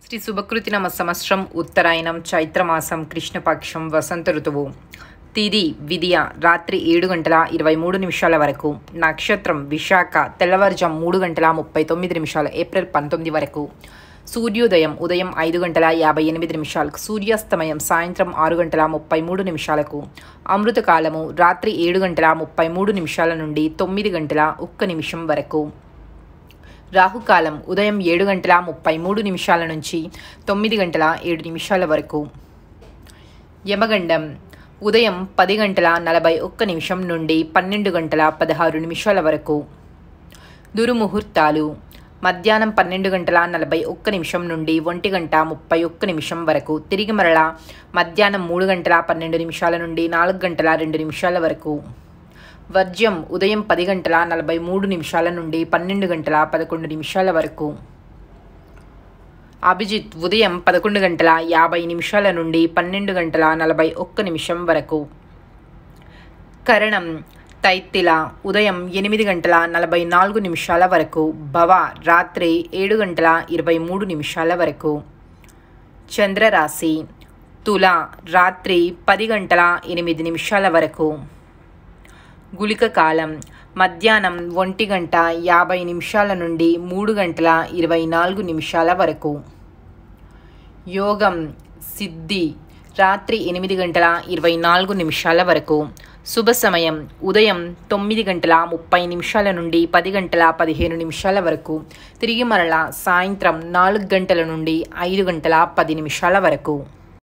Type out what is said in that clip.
శ్రీ శుభకృతి నమ సంవత్సరం ఉత్తరాయణం చైత్రమాసం కృష్ణపక్షం వసంత ఋతువు తిది విదియ రాత్రి ఏడు గంటల ఇరవై మూడు నిమిషాల వరకు నక్షత్రం విశాఖ తెల్లవారుజాం మూడు గంటల ముప్పై తొమ్మిది నిమిషాల ఏప్రిల్ పంతొమ్మిది వరకు సూర్యోదయం ఉదయం ఐదు గంటల యాభై ఎనిమిది నిమిషాలకు సూర్యాస్తమయం సాయంత్రం ఆరు గంటల ముప్పై మూడు నిమిషాలకు అమృతకాలము రాత్రి ఏడు గంటల ముప్పై మూడు నిమిషాల నుండి తొమ్మిది గంటల ఒక్క నిమిషం వరకు రాహుకాలం ఉదయం ఏడు గంటల ముప్పై మూడు నిమిషాల నుంచి తొమ్మిది గంటల ఏడు నిమిషాల వరకు యమగండం ఉదయం పది గంటల నలభై ఒక్క నిమిషం నుండి పన్నెండు గంటల పదహారు నిమిషాల వరకు దుర్ముహూర్తాలు మధ్యాహ్నం పన్నెండు గంటల నలభై ఒక్క నిమిషం నుండి ఒంటి గంట ముప్పై ఒక్క నిమిషం వరకు తిరిగి మరల మధ్యాహ్నం మూడు గంటల పన్నెండు నిమిషాల నుండి నాలుగు గంటల రెండు నిమిషాల వరకు వర్జ్యం ఉదయం పది గంటల నలభై మూడు నిమిషాల నుండి పన్నెండు గంటల పదకొండు నిమిషాల వరకు అభిజిత్ ఉదయం పదకొండు గంటల యాభై నిమిషాల నుండి పన్నెండు గంటల నలభై ఒక్క నిమిషం వరకు కరణం తైత్తిల ఉదయం ఎనిమిది గంటల నలభై నాలుగు నిమిషాల వరకు భవ రాత్రి ఏడు గంటల ఇరవై మూడు నిమిషాల వరకు చంద్రరాశి తుల రాత్రి పది గంటల ఎనిమిది నిమిషాల వరకు గుళిక కాలం మధ్యాహ్నం ఒంటి గంట యాభై నిమిషాల నుండి మూడు గంటల ఇరవై నాలుగు నిమిషాల వరకు యోగం సిద్ధి రాత్రి ఎనిమిది గంటల ఇరవై నాలుగు నిమిషాల వరకు శుభ సమయం ఉదయం తొమ్మిది గంటల ముప్పై నిమిషాల నుండి పది గంటల పదిహేను నిమిషాల వరకు తిరిగి మరల సాయంత్రం నాలుగు గంటల నుండి ఐదు గంటల పది నిమిషాల వరకు